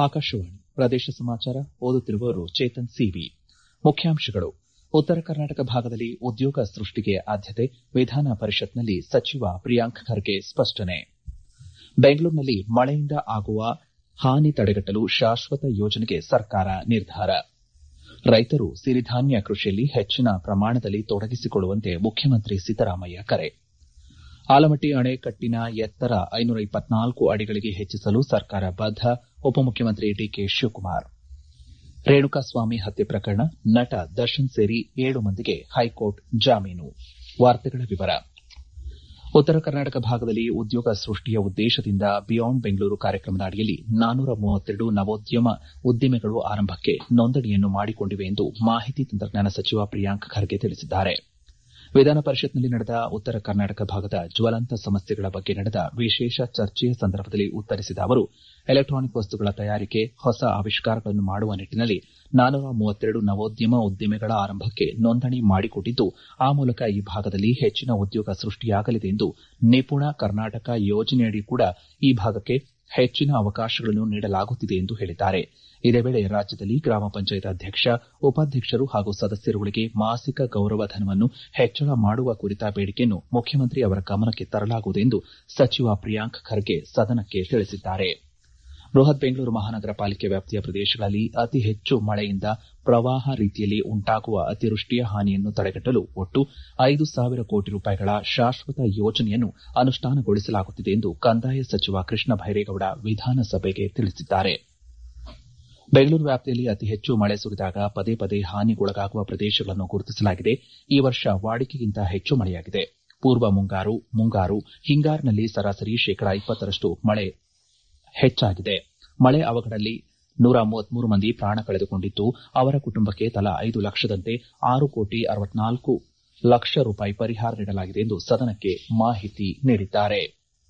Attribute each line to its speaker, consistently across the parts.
Speaker 1: ಆಕಾಶವಾಣಿ ಪ್ರದೇಶ ಸಮಾಚಾರ ಓದುತ್ತಿರುವವರು ಚೇತನ್ ಸಿವಿ ಮುಖ್ಯಾಂಶಗಳು ಉತ್ತರ ಕರ್ನಾಟಕ ಭಾಗದಲ್ಲಿ ಉದ್ಯೋಗ ಸೃಷ್ಟಿಗೆ ಆದ್ಯತೆ ವಿಧಾನ ಪರಿಷತ್ನಲ್ಲಿ ಸಚಿವ ಪ್ರಿಯಾಂಕ್ ಖರ್ಗೆ ಸ್ಪಷ್ಟನೆ ಬೆಂಗಳೂರಿನಲ್ಲಿ ಮಳೆಯಿಂದ ಆಗುವ ಹಾನಿ ತಡೆಗಟ್ಟಲು ಶಾಶ್ವತ ಯೋಜನೆಗೆ ಸರ್ಕಾರ ನಿರ್ಧಾರ ರೈತರು ಸಿರಿಧಾನ್ಯ ಕೃಷಿಯಲ್ಲಿ ಹೆಚ್ಚಿನ ಪ್ರಮಾಣದಲ್ಲಿ ತೊಡಗಿಸಿಕೊಳ್ಳುವಂತೆ ಮುಖ್ಯಮಂತ್ರಿ ಸಿದ್ದರಾಮಯ್ಯ ಕರೆ ಆಲಮಟ್ಟಿ ಅಣೆಕಟ್ಟಿನ ಎತ್ತರ ಅಡಿಗಳಿಗೆ ಹೆಚ್ಚಿಸಲು ಸರ್ಕಾರ ಬದ್ದ ಉಪಮುಖ್ಯಮಂತ್ರಿ ಡಿಕೆ ಶಿವಕುಮಾರ್ ರೇಣುಕಾಸ್ವಾಮಿ ಹತ್ಯೆ ಪ್ರಕರಣ ನಟ ದರ್ಶನ್ ಸೇರಿ ಏಳು ಮಂದಿಗೆ ಹೈಕೋರ್ಟ್ ಜಾಮೀನು ಉತ್ತರ ಕರ್ನಾಟಕ ಭಾಗದಲ್ಲಿ ಉದ್ಯೋಗ ಸೃಷ್ಟಿಯ ಉದ್ದೇಶದಿಂದ ಬಿಯಾಂಡ್ ಬೆಂಗಳೂರು ಕಾರ್ಯಕ್ರಮದ ಅಡಿಯಲ್ಲಿ ನಾನೂರ ಮೂವತ್ತೆರಡು ನವೋದ್ಯಮ ಉದ್ದಿಮೆಗಳು ಆರಂಭಕ್ಕೆ ನೋಂದಣಿಯನ್ನು ಮಾಡಿಕೊಂಡಿವೆ ಎಂದು ಮಾಹಿತಿ ತಂತ್ರಜ್ಞಾನ ಸಚಿವ ಪ್ರಿಯಾಂಕ್ ಖರ್ಗೆ ತಿಳಿಸಿದ್ದಾರೆ ವಿಧಾನ ಪರಿಷತ್ನಲ್ಲಿ ನಡೆದ ಉತ್ತರ ಕರ್ನಾಟಕ ಭಾಗದ ಜ್ವಲಂತ ಸಮಸ್ಯೆಗಳ ಬಗ್ಗೆ ನಡೆದ ವಿಶೇಷ ಚರ್ಚೆಯ ಸಂದರ್ಭದಲ್ಲಿ ಉತ್ತರಿಸಿದ ಅವರು ಎಲೆಕ್ಟಾನಿಕ್ ವಸ್ತುಗಳ ತಯಾರಿಕೆ ಹೊಸ ಆವಿಷ್ಕಾರಗಳನ್ನು ಮಾಡುವ ನಿಟ್ಟನಲ್ಲಿ ನಾನೂರ ಮೂವತ್ತೆರಡು ನವೋದ್ಯಮ ಉದ್ದಿಮೆಗಳ ಆರಂಭಕ್ಕೆ ನೋಂದಣಿ ಮಾಡಿಕೊಂಡಿದ್ದು ಆ ಮೂಲಕ ಈ ಭಾಗದಲ್ಲಿ ಹೆಚ್ಚಿನ ಉದ್ಯೋಗ ಸೃಷ್ಟಿಯಾಗಲಿದೆ ಎಂದು ನಿಪುಣ ಕರ್ನಾಟಕ ಯೋಜನೆಯಡಿ ಕೂಡ ಈ ಭಾಗಕ್ಕೆ ಹೆಚ್ಚಿನ ಅವಕಾಶಗಳನ್ನು ನೀಡಲಾಗುತ್ತಿದೆ ಎಂದು ಹೇಳಿದ್ದಾರೆ ಇದೇ ವೇಳೆ ರಾಜ್ಯದಲ್ಲಿ ಗ್ರಾಮ ಪಂಚಾಯತ್ ಅಧ್ಯಕ್ಷ ಉಪಾಧ್ಯಕ್ಷರು ಹಾಗೂ ಸದಸ್ಯರುಗಳಿಗೆ ಮಾಸಿಕ ಗೌರವ ಧನವನ್ನು ಹೆಚ್ಚಳ ಮಾಡುವ ಕುರಿತ ಬೇಡಿಕೆಯನ್ನು ಮುಖ್ಯಮಂತ್ರಿ ಅವರ ಗಮನಕ್ಕೆ ತರಲಾಗುವುದು ಎಂದು ಸಚಿವ ಪ್ರಿಯಾಂಕ್ ಖರ್ಗೆ ಸದನಕ್ಕೆ ತಿಳಿಸಿದ್ದಾರೆ ಬೃಹತ್ ಬೆಂಗಳೂರು ಮಹಾನಗರ ಪಾಲಿಕೆ ವ್ಯಾಪ್ತಿಯ ಪ್ರದೇಶಗಳಲ್ಲಿ ಅತಿ ಹೆಚ್ಚು ಮಳೆಯಿಂದ ಪ್ರವಾಹ ರೀತಿಯಲ್ಲಿ ಉಂಟಾಗುವ ಅತಿವೃಷ್ಟಿಯ ಹಾನಿಯನ್ನು ತಡೆಗಟ್ಟಲು ಒಟ್ಟು ಐದು ಸಾವಿರ ಕೋಟಿ ರೂಪಾಯಿಗಳ ಶಾಶ್ವತ ಯೋಜನೆಯನ್ನು ಅನುಷ್ಠಾನಗೊಳಿಸಲಾಗುತ್ತಿದೆ ಎಂದು ಕಂದಾಯ ಸಚಿವ ಕೃಷ್ಣ ಬೈರೇಗೌಡ ವಿಧಾನಸಭೆಗೆ ತಿಳಿಸಿದ್ದಾರೆ ಬೆಂಗಳೂರು ವ್ಯಾಪ್ತಿಯಲ್ಲಿ ಅತಿ ಹೆಚ್ಚು ಮಳೆ ಸುರಿದಾಗ ಪದೇ ಪದೇ ಹಾನಿಗೊಳಗಾಗುವ ಪ್ರದೇಶಗಳನ್ನು ಗುರುತಿಸಲಾಗಿದೆ ಈ ವರ್ಷ ವಾಡಿಕೆಗಿಂತ ಹೆಚ್ಚು ಮಳೆಯಾಗಿದೆ ಪೂರ್ವ ಮುಂಗಾರು ಮುಂಗಾರು ಹಿಂಗಾರಿನಲ್ಲಿ ಸರಾಸರಿ ಶೇಕಡಾ ಇಪ್ಪತ್ತರಷ್ಟು ಮಳೆ ಹೆಚ್ಚಾಗಿದೆ ಮಳೆ ಅವಘಡದಲ್ಲಿ ನೂರ ಮೂವತ್ಮೂರು ಮಂದಿ ಪ್ರಾಣ ಕಳೆದುಕೊಂಡಿದ್ದು ಅವರ ಕುಟುಂಬಕ್ಕೆ ತಲಾ ಐದು ಲಕ್ಷದಂತೆ ಆರು ಕೋಟಿ ಅರವತ್ನಾಲ್ಕು ಲಕ್ಷ ರೂಪಾಯಿ ಪರಿಹಾರ ನೀಡಲಾಗಿದೆ ಎಂದು ಸದನಕ್ಕೆ ಮಾಹಿತಿ ನೀಡಿದ್ದಾರೆ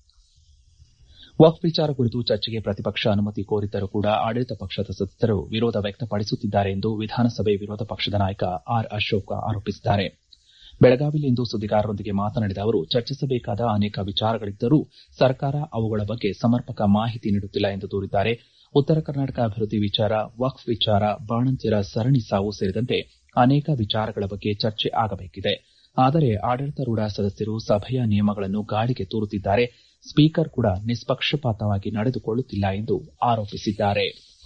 Speaker 1: ವಕ್ಫ್ ವಿಚಾರ ಕುರಿತು ಚರ್ಚೆಗೆ ಪ್ರತಿಪಕ್ಷ ಅನುಮತಿ ಕೋರಿದ್ದರೂ ಕೂಡ ಆಡಳಿತ ಪಕ್ಷದ ಸದಸ್ಯರು ವಿರೋಧ ವ್ಯಕ್ತಪಡಿಸುತ್ತಿದ್ದಾರೆ ಎಂದು ವಿಧಾನಸಭೆ ವಿರೋಧ ಪಕ್ಷದ ನಾಯಕ ಆರ್ ಅಶೋಕ್ ಆರೋಪಿಸಿದ್ದಾರೆ ಬೆಳಗಾವಿಯಲ್ಲಿಂದು ಸುದ್ದಿಗಾರರೊಂದಿಗೆ ಮಾತನಾಡಿದ ಅವರು ಚರ್ಚಿಸಬೇಕಾದ ಅನೇಕ ವಿಚಾರಗಳಿದ್ದರೂ ಸರ್ಕಾರ ಅವುಗಳ ಬಗ್ಗೆ ಸಮರ್ಪಕ ಮಾಹಿತಿ ನೀಡುತ್ತಿಲ್ಲ ಎಂದು ದೂರಿದ್ದಾರೆ ಉತ್ತರ ಕರ್ನಾಟಕ ಅಭಿವೃದ್ಧಿ ವಿಚಾರ ವಕ್ಫ್ ವಿಚಾರ ಬಾಣಂತಿಯರ ಸರಣಿ ಸಾವು ಸೇರಿದಂತೆ ಅನೇಕ ವಿಚಾರಗಳ ಬಗ್ಗೆ ಚರ್ಚೆ ಆಗಬೇಕಿದೆ ಆದರೆ ಆಡಳಿತಾರೂಢ ಸದಸ್ಯರು ಸಭೆಯ ನಿಯಮಗಳನ್ನು ಗಾಳಿಗೆ ತೂರುತ್ತಿದ್ದಾರೆ ಸ್ಪೀಕರ್ ಕೂಡ ನಿಷ್ಪಕ್ಷಪಾತವಾಗಿ ನಡೆದುಕೊಳ್ಳುತ್ತಿಲ್ಲ ಎಂದು ಆರೋಪಿಸಿದ್ದಾರೆ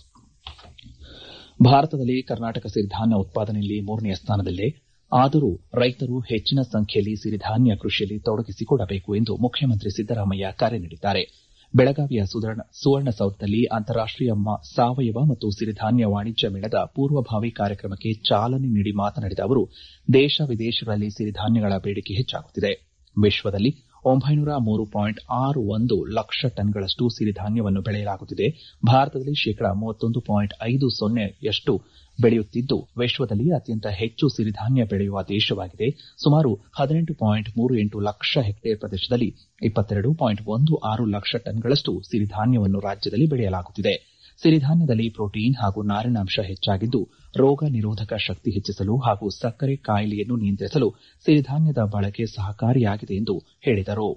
Speaker 1: ಭಾರತದಲ್ಲಿ ಕರ್ನಾಟಕ ಸಿರಿಧಾನ್ಯ ಉತ್ಪಾದನೆಯಲ್ಲಿ ಮೂರನೆಯ ಸ್ಥಾನದಲ್ಲಿದೆ ಆದರೂ ರೈತರು ಹೆಚ್ಚಿನ ಸಂಖ್ಯೆಯಲ್ಲಿ ಸಿರಿಧಾನ್ಯ ಕೃಷಿಯಲ್ಲಿ ತೊಡಗಿಸಿಕೊಳ್ಳಬೇಕು ಎಂದು ಮುಖ್ಯಮಂತ್ರಿ ಸಿದ್ದರಾಮಯ್ಯ ಕರೆ ನೀಡಿದ್ದಾರೆ ಬೆಳಗಾವಿಯ ಸುವರ್ಣಸೌಧದಲ್ಲಿ ಅಂತಾರಾಷ್ಟೀಯ ಸಾವಯವ ಮತ್ತು ಸಿರಿಧಾನ್ಯ ವಾಣಿಜ್ಯ ಮೇಳದ ಪೂರ್ವಭಾವಿ ಕಾರ್ಯಕ್ರಮಕ್ಕೆ ಚಾಲನೆ ನೀಡಿ ಮಾತನಾಡಿದ ಅವರು ದೇಶ ವಿದೇಶಗಳಲ್ಲಿ ಸಿರಿಧಾನ್ಯಗಳ ಬೇಡಿಕೆ ಹೆಚ್ಚಾಗುತ್ತಿದೆ ವಿಶ್ವದಲ್ಲಿ ಒಂಬೈನೂರ ಮೂರು ಪಾಯಿಂಟ್ ಆರು ಒಂದು ಲಕ್ಷ ಟನ್ಗಳಷ್ಟು ಸಿರಿಧಾನ್ಯವನ್ನು ಬೆಳೆಯಲಾಗುತ್ತಿದೆ ಭಾರತದಲ್ಲಿ ಶೇಕಡಾ ಮೂವತ್ತೊಂದು ಪಾಯಿಂಟ್ ಐದು ಸೊನ್ನೆಯಷ್ಟು ಬೆಳೆಯುತ್ತಿದ್ದು ವಿಶ್ವದಲ್ಲಿ ಅತ್ಯಂತ ಹೆಚ್ಚು ಸಿರಿಧಾನ್ಯ ಬೆಳೆಯುವ ದೇಶವಾಗಿದೆ ಸುಮಾರು ಹದಿನೆಂಟು ಪಾಯಿಂಟ್ ಮೂರು ಎಂಟು ಲಕ್ಷ ಹೆಕ್ಟೇರ್ ಪ್ರದೇಶದಲ್ಲಿ ಇಪ್ಪತ್ತೆರಡು ಪಾಯಿಂಟ್ ಒಂದು ಆರು ಲಕ್ಷ ಟನ್ಗಳಷ್ಟು ಸಿರಿಧಾನ್ಯವನ್ನು ರಾಜ್ಯದಲ್ಲಿ ಬೆಳೆಯಲಾಗುತ್ತಿದೆ ಸಿರಿಧಾನ್ಯದಲ್ಲಿ ಪ್ರೋಟೀನ್ ಹಾಗೂ ನಾರಿನಾಂಶ ಹೆಚ್ಚಾಗಿದ್ದು ರೋಗ ನಿರೋಧಕ ಶಕ್ತಿ ಹೆಚ್ಚಿಸಲು ಹಾಗೂ ಸಕ್ಕರೆ ಕಾಯಿಲೆಯನ್ನು ನಿಯಂತ್ರಿಸಲು ಸಿರಿಧಾನ್ಯದ ಬಳಕೆ ಸಹಕಾರಿಯಾಗಿದೆ ಎಂದು ಹೇಳಿದರು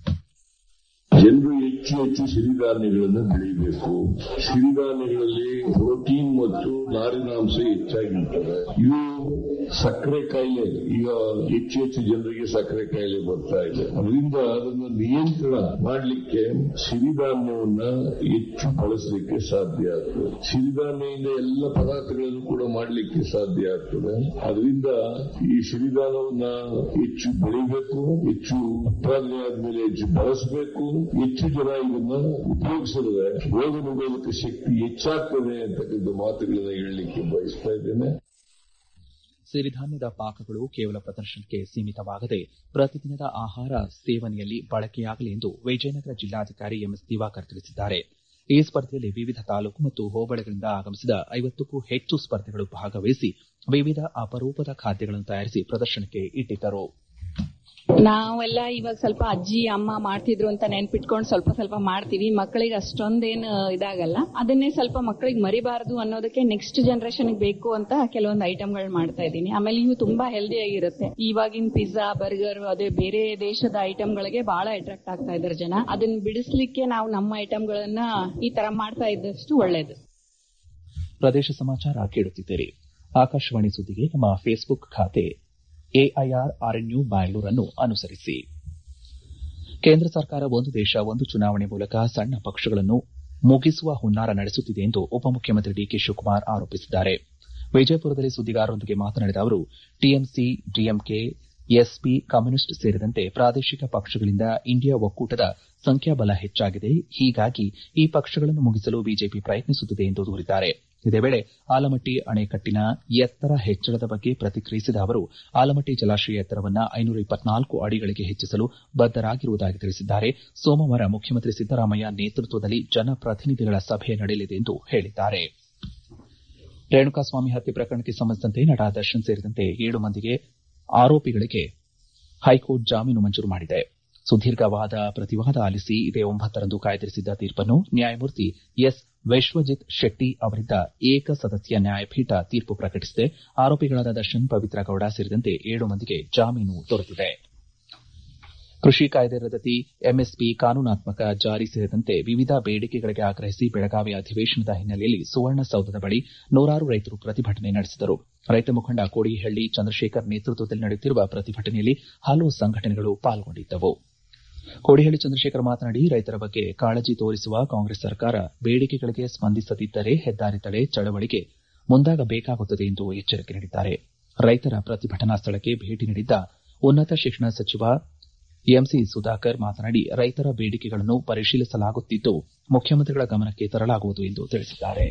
Speaker 2: ಜನರು ಹೆಚ್ಚು ಹೆಚ್ಚು ಸಿರಿಧಾನ್ಯಗಳನ್ನು ಬೆಳೆಯಬೇಕು ಸಿರಿಧಾನ್ಯಗಳಲ್ಲಿ ಪ್ರೋಟೀನ್ ಮತ್ತು ನಾರಿನಾಂಶ ಹೆಚ್ಚಾಗಿರ್ತದೆ ಇದು ಸಕ್ಕರೆ ಕಾಯಿಲೆ ಈಗ ಹೆಚ್ಚು ಹೆಚ್ಚು ಜನರಿಗೆ ಸಕ್ಕರೆ ಕಾಯಿಲೆ ಬರ್ತಾ ಇದೆ ಅದರಿಂದ ಅದನ್ನು ನಿಯಂತ್ರಣ ಮಾಡಲಿಕ್ಕೆ ಸಿರಿಧಾನ್ಯವನ್ನ ಹೆಚ್ಚು ಬಳಸಲಿಕ್ಕೆ ಸಾಧ್ಯ ಆಗ್ತದೆ ಸಿರಿಧಾನ್ಯದಿಂದ ಎಲ್ಲ ಪದಾರ್ಥಗಳನ್ನು ಕೂಡ ಮಾಡಲಿಕ್ಕೆ ಸಾಧ್ಯ ಆಗ್ತದೆ ಅದರಿಂದ ಈ ಸಿರಿಧಾನ್ಯವನ್ನ ಹೆಚ್ಚು ಬೆಳಿಬೇಕು ಹೆಚ್ಚು ಉತ್ಪಾದನೆ ಆದ್ಮೇಲೆ ಹೆಚ್ಚು ಬಳಸಬೇಕು ಹೆಚ್ಚು ಜನ ಇದನ್ನ ಉಪಯೋಗಿಸಿದ್ರೆ ರೋಗ ನಿರೋಧಕ ಶಕ್ತಿ ಹೆಚ್ಚಾಗ್ತದೆ ಅಂತಕ್ಕಂಥ ಮಾತುಗಳನ್ನ ಹೇಳಲಿಕ್ಕೆ ಬಯಸ್ತಾ ಇದ್ದೇನೆ
Speaker 1: ಸಿರಿಧಾನ್ಯದ ಪಾಕಗಳು ಕೇವಲ ಪ್ರದರ್ಶನಕ್ಕೆ ಸೀಮಿತವಾಗದೆ ಪ್ರತಿದಿನದ ಆಹಾರ ಸೇವನೆಯಲ್ಲಿ ಬಳಕೆಯಾಗಲಿ ಎಂದು ವಿಜಯನಗರ ಜಿಲ್ಲಾಧಿಕಾರಿ ಎಂಎಸ್ ದಿವಾಕರ್ ತಿಳಿಸಿದ್ದಾರೆ ಈ ಸ್ಪರ್ಧೆಯಲ್ಲಿ ವಿವಿಧ ತಾಲೂಕು ಮತ್ತು ಹೋಬಳಿಗಳಿಂದ ಆಗಮಿಸಿದ ಐವತ್ತಕ್ಕೂ ಹೆಚ್ಚು ಸ್ಪರ್ಧಿಗಳು ಭಾಗವಹಿಸಿ ವಿವಿಧ ಅಪರೂಪದ ಖಾದ್ಯಗಳನ್ನು ತಯಾರಿಸಿ ಪ್ರದರ್ಶನಕ್ಕೆ ಇಟ್ಟಿದ್ದರು
Speaker 3: ನಾವೆಲ್ಲ ಇವಾಗ ಸ್ವಲ್ಪ ಅಜ್ಜಿ ಅಮ್ಮ ಮಾಡ್ತಿದ್ರು ಅಂತ ನೆನ್ಪಿಟ್ಕೊಂಡು ಸ್ವಲ್ಪ ಸ್ವಲ್ಪ ಮಾಡ್ತೀವಿ ಮಕ್ಕಳಿಗೆ ಅಷ್ಟೊಂದೇನು ಇದಾಗಲ್ಲ ಅದನ್ನೇ ಸ್ವಲ್ಪ ಮಕ್ಕಳಿಗೆ ಮರಿಬಾರದು ಅನ್ನೋದಕ್ಕೆ ನೆಕ್ಸ್ಟ್ ಜನರೇಷನ್ ಬೇಕು ಅಂತ ಕೆಲವೊಂದು ಐಟಮ್ಗಳು ಮಾಡ್ತಾ ಇದ್ದೀನಿ ಆಮೇಲೆ ಇವು ತುಂಬಾ ಹೆಲ್ದಿ ಆಗಿರುತ್ತೆ ಇವಾಗಿನ ಪಿಜ್ಜಾ ಬರ್ಗರ್ ಅದೇ ಬೇರೆ ದೇಶದ ಐಟಮ್ಗಳಿಗೆ ಬಹಳ ಅಟ್ರಾಕ್ಟ್ ಆಗ್ತಾ ಇದ್ದಾರೆ ಜನ ಅದನ್ನ ಬಿಡಿಸ್ಲಿಕ್ಕೆ ನಾವು ನಮ್ಮ ಐಟಮ್ಗಳನ್ನ ಈ ತರ ಮಾಡ್ತಾ ಇದ್ದಷ್ಟು ಒಳ್ಳೇದು
Speaker 1: ಪ್ರದೇಶ ಸಮಾಚಾರ ಕೇಳುತ್ತಿದ್ದೀರಿ ಆಕಾಶವಾಣಿ ಸುದ್ದಿಗೆ ನಮ್ಮ ಫೇಸ್ಬುಕ್ ಖಾತೆ ಎಐಆರ್ ಆರ್ಎನ್ಯು ಬ್ಯಾಂಗ್ಳೂರನ್ನು ಅನುಸರಿಸಿ ಕೇಂದ್ರ ಸರ್ಕಾರ ಒಂದು ದೇಶ ಒಂದು ಚುನಾವಣೆ ಮೂಲಕ ಸಣ್ಣ ಪಕ್ಷಗಳನ್ನು ಮುಗಿಸುವ ಹುನ್ನಾರ ನಡೆಸುತ್ತಿದೆ ಎಂದು ಉಪಮುಖ್ಯಮಂತ್ರಿ ಡಿಕೆ ಶಿವಕುಮಾರ್ ಆರೋಪಿಸಿದ್ದಾರೆ ವಿಜಯಪುರದಲ್ಲಿ ಸುದ್ದಿಗಾರರೊಂದಿಗೆ ಮಾತನಾಡಿದ ಅವರು ಟಿಎಂಸಿ ಡಿಎಂಕೆ ಎಸ್ಪಿ ಕಮ್ಯುನಿಸ್ಟ್ ಸೇರಿದಂತೆ ಪ್ರಾದೇಶಿಕ ಪಕ್ಷಗಳಿಂದ ಇಂಡಿಯಾ ಒಕ್ಕೂಟದ ಸಂಖ್ಯಾಬಲ ಹೆಚ್ಚಾಗಿದೆ ಹೀಗಾಗಿ ಈ ಪಕ್ಷಗಳನ್ನು ಮುಗಿಸಲು ಬಿಜೆಪಿ ಪ್ರಯತ್ನಿಸುತ್ತಿದೆ ಎಂದು ದೂರಿದ್ದಾರೆ ಇದೇ ವೇಳೆ ಆಲಮಟ್ಟಿ ಅಣೆಕಟ್ಟಿನ ಎತ್ತರ ಹೆಚ್ಚಳದ ಬಗ್ಗೆ ಪ್ರತಿಕ್ರಿಯಿಸಿದ ಅವರು ಆಲಮಟ್ಟಿ ಜಲಾಶಯ ಎತ್ತರವನ್ನು ಐನೂರ ಇಪ್ಪತ್ನಾಲ್ಕು ಅಡಿಗಳಿಗೆ ಹೆಚ್ಚಿಸಲು ಬದ್ದರಾಗಿರುವುದಾಗಿ ತಿಳಿಸಿದ್ದಾರೆ ಸೋಮವಾರ ಮುಖ್ಯಮಂತ್ರಿ ಸಿದ್ದರಾಮಯ್ಯ ನೇತೃತ್ವದಲ್ಲಿ ಜನಪ್ರತಿನಿಧಿಗಳ ಸಭೆ ನಡೆಯಲಿದೆ ಎಂದು ಹೇಳಿದ್ದಾರೆ ರೇಣುಕಾಸ್ವಾಮಿ ಹತ್ಯೆ ಪ್ರಕರಣಕ್ಕೆ ಸಂಬಂಧಿಸಿದಂತೆ ನಟ ದರ್ಶನ್ ಸೇರಿದಂತೆ ಏಳು ಮಂದಿಗೆ ಆರೋಪಿಗಳಿಗೆ ಹೈಕೋರ್ಟ್ ಜಾಮೀನು ಮಂಜೂರು ಮಾಡಿದೆ ಸುದೀರ್ಘ ವಾದ ಪ್ರತಿವಾದ ಆಲಿಸಿ ಇದೇ ಒಂಬತ್ತರಂದು ಕಾಯ್ದಿರಿಸಿದ್ದ ತೀರ್ಪನ್ನು ನ್ಯಾಯಮೂರ್ತಿ ಎಸ್ ವಿಶ್ವಜಿತ್ ಶೆಟ್ಟಿ ಅವರಿದ್ದ ಏಕ ಸದಸ್ಯ ನ್ಯಾಯಪೀಠ ತೀರ್ಪು ಪ್ರಕಟಿಸಿದೆ ಆರೋಪಿಗಳಾದ ದರ್ಶನ್ ಪವಿತ್ರ ಗೌಡ ಸೇರಿದಂತೆ ಏಳು ಮಂದಿಗೆ ಜಾಮೀನು ದೊರೆತಿದೆ ಕೃಷಿ ಕಾಯ್ದೆ ರದ್ದತಿ ಎಂಎಸ್ಪಿ ಕಾನೂನಾತ್ಮಕ ಜಾರಿ ಸೇರಿದಂತೆ ವಿವಿಧ ಬೇಡಿಕೆಗಳಿಗೆ ಆಗ್ರಹಿಸಿ ಬೆಳಗಾವಿ ಅಧಿವೇಶನದ ಹಿನ್ನೆಲೆಯಲ್ಲಿ ಸುವರ್ಣಸೌಧದ ಬಳಿ ನೂರಾರು ರೈತರು ಪ್ರತಿಭಟನೆ ನಡೆಸಿದರು ರೈತ ಮುಖಂಡ ಕೋಡಿಹಳ್ಳಿ ಚಂದ್ರಶೇಖರ್ ನೇತೃತ್ವದಲ್ಲಿ ನಡೆಯುತ್ತಿರುವ ಪ್ರತಿಭಟನೆಯಲ್ಲಿ ಹಲವು ಸಂಘಟನೆಗಳು ಪಾಲ್ಗೊಂಡಿದ್ದವು ಕೋಡಿಹಳ್ಳಿ ಚಂದ್ರಶೇಖರ್ ಮಾತನಾಡಿ ರೈತರ ಬಗ್ಗೆ ಕಾಳಜಿ ತೋರಿಸುವ ಕಾಂಗ್ರೆಸ್ ಸರ್ಕಾರ ಬೇಡಿಕೆಗಳಿಗೆ ಸ್ಪಂದಿಸದಿದ್ದರೆ ಹೆದ್ದಾರಿ ತಡೆ ಚಳವಳಿಗೆ ಮುಂದಾಗಬೇಕಾಗುತ್ತದೆ ಎಂದು ಎಚ್ಚರಿಕೆ ನೀಡಿದ್ದಾರೆ ರೈತರ ಪ್ರತಿಭಟನಾ ಸ್ಥಳಕ್ಕೆ ಭೇಟಿ ನೀಡಿದ್ದ ಉನ್ನತ ಶಿಕ್ಷಣ ಸಚಿವ ಎಂಸಿ ಸುಧಾಕರ್ ಮಾತನಾಡಿ ರೈತರ ಬೇಡಿಕೆಗಳನ್ನು ಪರಿಶೀಲಿಸಲಾಗುತ್ತಿದ್ದು ಮುಖ್ಯಮಂತ್ರಿಗಳ ಗಮನಕ್ಕೆ ತರಲಾಗುವುದು ಎಂದು ತಿಳಿಸಿದ್ದಾರೆ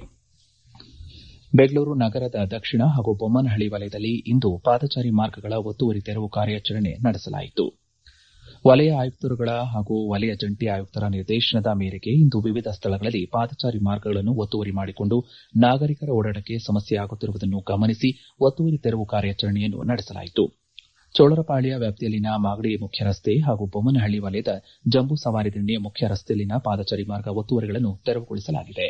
Speaker 1: ಬೆಂಗಳೂರು ನಗರದ ದಕ್ಷಿಣ ಹಾಗೂ ಬೊಮ್ಮನಹಳ್ಳಿ ವಲಯದಲ್ಲಿ ಇಂದು ಪಾದಚಾರಿ ಮಾರ್ಗಗಳ ಒತ್ತುವರಿ ತೆರವು ಕಾರ್ಯಾಚರಣೆ ನಡೆಸಲಾಯಿತು ವಲಯ ಆಯುಕ್ತರುಗಳ ಹಾಗೂ ವಲಯ ಜಂಟಿ ಆಯುಕ್ತರ ನಿರ್ದೇಶನದ ಮೇರೆಗೆ ಇಂದು ವಿವಿಧ ಸ್ಥಳಗಳಲ್ಲಿ ಪಾದಚಾರಿ ಮಾರ್ಗಗಳನ್ನು ಒತ್ತುವರಿ ಮಾಡಿಕೊಂಡು ನಾಗರಿಕರ ಓಡಾಟಕ್ಕೆ ಸಮಸ್ಯೆಯಾಗುತ್ತಿರುವುದನ್ನು ಗಮನಿಸಿ ಒತ್ತುವರಿ ತೆರವು ಕಾರ್ಯಾಚರಣೆಯನ್ನು ನಡೆಸಲಾಯಿತು ಚೋಳರಪಾಳ್ಯ ವ್ಯಾಪ್ತಿಯಲ್ಲಿನ ಮಾಗಡಿ ಮುಖ್ಯ ರಸ್ತೆ ಹಾಗೂ ಬೊಮ್ಮನಹಳ್ಳಿ ವಲಯದ ಜಂಬೂ ಸವಾರಿ ದಿಣ್ಣೆ ಮುಖ್ಯ ರಸ್ತೆಯಲ್ಲಿನ ಪಾದಚಾರಿ ಮಾರ್ಗ ಒತ್ತುವರಿಗಳನ್ನು ತೆರವುಗೊಳಿಸಲಾಗಿದೆ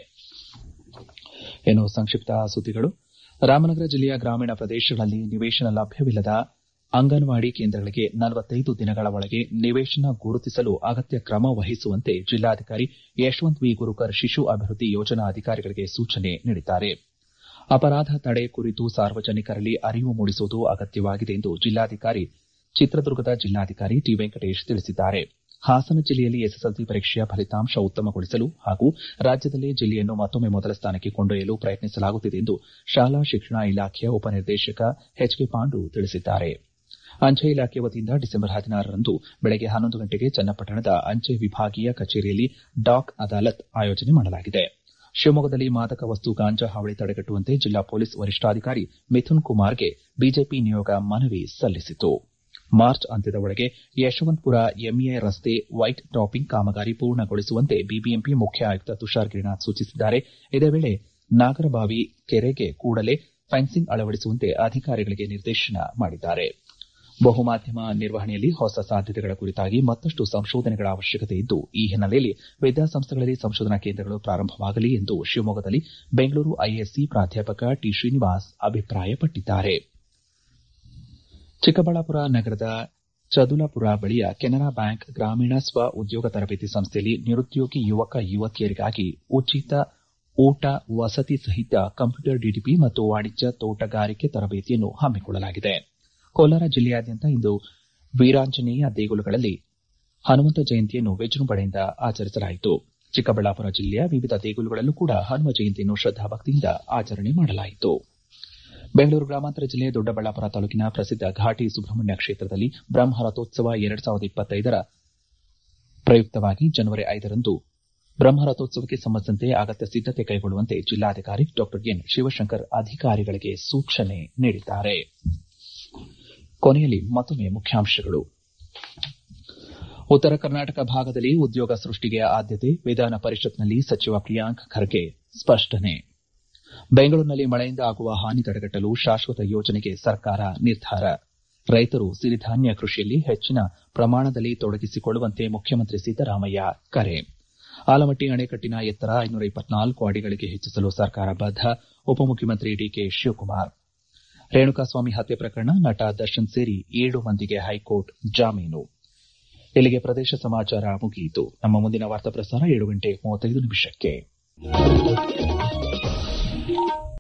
Speaker 1: ಏನು ಸಂಕ್ಷಿಪ್ತ ಸುದ್ದಿಗಳು ರಾಮನಗರ ಜಿಲ್ಲೆಯ ಗ್ರಾಮೀಣ ಪ್ರದೇಶಗಳಲ್ಲಿ ನಿವೇಶನ ಲಭ್ಯವಿಲ್ಲದ ಅಂಗನವಾಡಿ ಕೇಂದ್ರಗಳಿಗೆ ನಲವತ್ತೈದು ದಿನಗಳ ಒಳಗೆ ನಿವೇಶನ ಗುರುತಿಸಲು ಅಗತ್ಯ ಕ್ರಮ ವಹಿಸುವಂತೆ ಜಿಲ್ಲಾಧಿಕಾರಿ ಯಶವಂತ್ ವಿ ಗುರುಕರ್ ಶಿಶು ಅಭಿವೃದ್ಧಿ ಯೋಜನಾ ಅಧಿಕಾರಿಗಳಿಗೆ ಸೂಚನೆ ನೀಡಿದ್ದಾರೆ ಅಪರಾಧ ತಡೆ ಕುರಿತು ಸಾರ್ವಜನಿಕರಲ್ಲಿ ಅರಿವು ಮೂಡಿಸುವುದು ಅಗತ್ಯವಾಗಿದೆ ಎಂದು ಜಿಲ್ಲಾಧಿಕಾರಿ ಚಿತ್ರದುರ್ಗದ ಜಿಲ್ಲಾಧಿಕಾರಿ ಟಿ ವೆಂಕಟೇಶ್ ತಿಳಿಸಿದ್ದಾರೆ ಹಾಸನ ಜಿಲ್ಲೆಯಲ್ಲಿ ಎಸ್ಎಸ್ಎಲ್ಸಿ ಪರೀಕ್ಷೆಯ ಫಲಿತಾಂಶ ಉತ್ತಮಗೊಳಿಸಲು ಹಾಗೂ ರಾಜ್ಯದಲ್ಲೇ ಜಿಲ್ಲೆಯನ್ನು ಮತ್ತೊಮ್ಮೆ ಮೊದಲ ಸ್ಥಾನಕ್ಕೆ ಕೊಂಡೊಯ್ಯಲು ಪ್ರಯತ್ನಿಸಲಾಗುತ್ತಿದೆ ಎಂದು ಶಾಲಾ ಶಿಕ್ಷಣ ಇಲಾಖೆಯ ಉಪನಿರ್ದೇಶಕ ಎಚ್ಕೆ ಪಾಂಡು ತಿಳಿಸಿದ್ದಾರೆ ಅಂಚೆ ಇಲಾಖೆ ವತಿಯಿಂದ ಡಿಸೆಂಬರ್ ಹದಿನಾರರಂದು ಬೆಳಗ್ಗೆ ಹನ್ನೊಂದು ಗಂಟೆಗೆ ಚನ್ನಪಟ್ಟಣದ ಅಂಚೆ ವಿಭಾಗೀಯ ಕಚೇರಿಯಲ್ಲಿ ಡಾಕ್ ಅದಾಲತ್ ಆಯೋಜನೆ ಮಾಡಲಾಗಿದೆ ಶಿವಮೊಗ್ಗದಲ್ಲಿ ಮಾದಕ ವಸ್ತು ಗಾಂಜಾ ಹಾವಳಿ ತಡೆಗಟ್ಟುವಂತೆ ಜಿಲ್ಲಾ ಪೊಲೀಸ್ ವರಿಷ್ಠಾಧಿಕಾರಿ ಮಿಥುನ್ ಕುಮಾರ್ಗೆ ಬಿಜೆಪಿ ನಿಯೋಗ ಮನವಿ ಸಲ್ಲಿಸಿತು ಮಾರ್ಚ್ ಅಂತ್ಯದ ಒಳಗೆ ಯಶವಂತಪುರ ಎಂಇಐ ರಸ್ತೆ ವೈಟ್ ಟಾಪಿಂಗ್ ಕಾಮಗಾರಿ ಪೂರ್ಣಗೊಳಿಸುವಂತೆ ಬಿಬಿಎಂಪಿ ಮುಖ್ಯ ಆಯುಕ್ತ ತುಷಾರ್ ಗಿರಿನಾಥ್ ಸೂಚಿಸಿದ್ದಾರೆ ಇದೇ ವೇಳೆ ನಾಗರಬಾವಿ ಕೆರೆಗೆ ಕೂಡಲೇ ಫೆನ್ಸಿಂಗ್ ಅಳವಡಿಸುವಂತೆ ಅಧಿಕಾರಿಗಳಿಗೆ ನಿರ್ದೇಶನ ಮಾಡಿದ್ದಾರೆ ಬಹುಮಾಧ್ಯಮ ನಿರ್ವಹಣೆಯಲ್ಲಿ ಹೊಸ ಸಾಧ್ಯತೆಗಳ ಕುರಿತಾಗಿ ಮತ್ತಷ್ಟು ಸಂಶೋಧನೆಗಳ ಅವಶ್ಯಕತೆ ಇದ್ದು ಈ ಹಿನ್ನೆಲೆಯಲ್ಲಿ ವಿದ್ಯಾಸಂಸ್ಥೆಗಳಲ್ಲಿ ಸಂಶೋಧನಾ ಕೇಂದ್ರಗಳು ಪ್ರಾರಂಭವಾಗಲಿ ಎಂದು ಶಿವಮೊಗ್ಗದಲ್ಲಿ ಬೆಂಗಳೂರು ಐಎಸ್ಸಿ ಪ್ರಾಧ್ಯಾಪಕ ಟಿ ಶ್ರೀನಿವಾಸ್ ಅಭಿಪ್ರಾಯಪಟ್ಟಿದ್ದಾರೆ ಚಿಕ್ಕಬಳ್ಳಾಪುರ ನಗರದ ಚದುಲಾಪುರ ಬಳಿಯ ಕೆನರಾ ಬ್ಯಾಂಕ್ ಗ್ರಾಮೀಣ ಸ್ವ ಉದ್ಯೋಗ ತರಬೇತಿ ಸಂಸ್ಥೆಯಲ್ಲಿ ನಿರುದ್ಯೋಗಿ ಯುವಕ ಯುವತಿಯರಿಗಾಗಿ ಉಚಿತ ಊಟ ವಸತಿ ಸಹಿತ ಕಂಪ್ಯೂಟರ್ ಡಿಟಿಪಿ ಮತ್ತು ವಾಣಿಜ್ಯ ತೋಟಗಾರಿಕೆ ತರಬೇತಿಯನ್ನು ಹಮ್ಮಿಕೊಳ್ಳಲಾಗಿದೆ ಕೋಲಾರ ಜಿಲ್ಲೆಯಾದ್ಯಂತ ಇಂದು ವೀರಾಂಜನೇಯ ದೇಗುಲಗಳಲ್ಲಿ ಹನುಮಂತ ಜಯಂತಿಯನ್ನು ವಿಜೃಂಭಣೆಯಿಂದ ಆಚರಿಸಲಾಯಿತು ಚಿಕ್ಕಬಳ್ಳಾಪುರ ಜಿಲ್ಲೆಯ ವಿವಿಧ ದೇಗುಲಗಳಲ್ಲೂ ಕೂಡ ಹನುಮ ಜಯಂತಿಯನ್ನು ಶ್ರದ್ದಾಭಕ್ತಿಯಿಂದ ಆಚರಣೆ ಮಾಡಲಾಯಿತು ಬೆಂಗಳೂರು ಗ್ರಾಮಾಂತರ ಜಿಲ್ಲೆ ದೊಡ್ಡಬಳ್ಳಾಪುರ ತಾಲೂಕಿನ ಪ್ರಸಿದ್ದ ಘಾಟಿ ಸುಬ್ರಹ್ಮಣ್ಯ ಕ್ಷೇತ್ರದಲ್ಲಿ ಬ್ರಹ್ಮರಥೋತ್ಸವ ಎರಡ್ ಸಾವಿರದ ಇಪ್ಪತ್ತೈದರ ಪ್ರಯುಕ್ತವಾಗಿ ಜನವರಿ ಐದರಂದು ಬ್ರಹ್ಮರಥೋತ್ಸವಕ್ಕೆ ಸಂಬಂಧಿಸಿದಂತೆ ಅಗತ್ಯ ಸಿದ್ದತೆ ಕೈಗೊಳ್ಳುವಂತೆ ಜಿಲ್ಲಾಧಿಕಾರಿ ಡಾ ಎನ್ ಶಿವಶಂಕರ್ ಅಧಿಕಾರಿಗಳಿಗೆ ಸೂಚನೆ ನೀಡಿದ್ದಾರೆ ಕೊನೆಯಲ್ಲಿ ಮತ್ತೊಮ್ಮೆ ಮುಖ್ಯಾಂಶಗಳು ಉತ್ತರ ಕರ್ನಾಟಕ ಭಾಗದಲ್ಲಿ ಉದ್ಯೋಗ ಸೃಷ್ಟಿಗೆ ಆದ್ಯತೆ ವಿಧಾನ ಪರಿಷತ್ನಲ್ಲಿ ಸಚಿವ ಪ್ರಿಯಾಂಕ್ ಖರ್ಗೆ ಸ್ಪಷ್ಟನೆ ಬೆಂಗಳೂರಿನಲ್ಲಿ ಮಳೆಯಿಂದ ಆಗುವ ಹಾನಿ ತಡೆಗಟ್ಟಲು ಶಾಶ್ವತ ಯೋಜನೆಗೆ ಸರ್ಕಾರ ನಿರ್ಧಾರ ರೈತರು ಸಿರಿಧಾನ್ಯ ಕೃಷಿಯಲ್ಲಿ ಹೆಚ್ಚಿನ ಪ್ರಮಾಣದಲ್ಲಿ ತೊಡಗಿಸಿಕೊಳ್ಳುವಂತೆ ಮುಖ್ಯಮಂತ್ರಿ ಸಿದ್ದರಾಮಯ್ಯ ಕರೆ ಆಲಮಟ್ಟಿ ಅಣೆಕಟ್ಟಿನ ಎತ್ತರ ಐನೂರ ಇಪ್ಪತ್ನಾಲ್ಕು ಅಡಿಗಳಿಗೆ ಹೆಚ್ಚಿಸಲು ಸರ್ಕಾರ ಬದ್ಧ ಉಪಮುಖ್ಯಮಂತ್ರಿ ಡಿಕೆ ಶಿವಕುಮಾರ್ ರೇಣುಕಾಸ್ವಾಮಿ ಹತ್ಯೆ ಪ್ರಕರಣ ನಟ ದರ್ಶನ್ ಸೇರಿ ಏಳು ಮಂದಿಗೆ ಹೈಕೋರ್ಟ್ ಜಾಮೀನು ಇಲ್ಲಿಗೆ ಪ್ರದೇಶ ಸಮಾಚಾರ ಮುಗಿಯಿತು ನಮ್ಮ ಮುಂದಿನ ವಾರ್ತಾ ಪ್ರಸಾರ ಏಳು ಗಂಟೆ ಮೂವತ್ತೈದು ನಿಮಿಷಕ್ಕೆ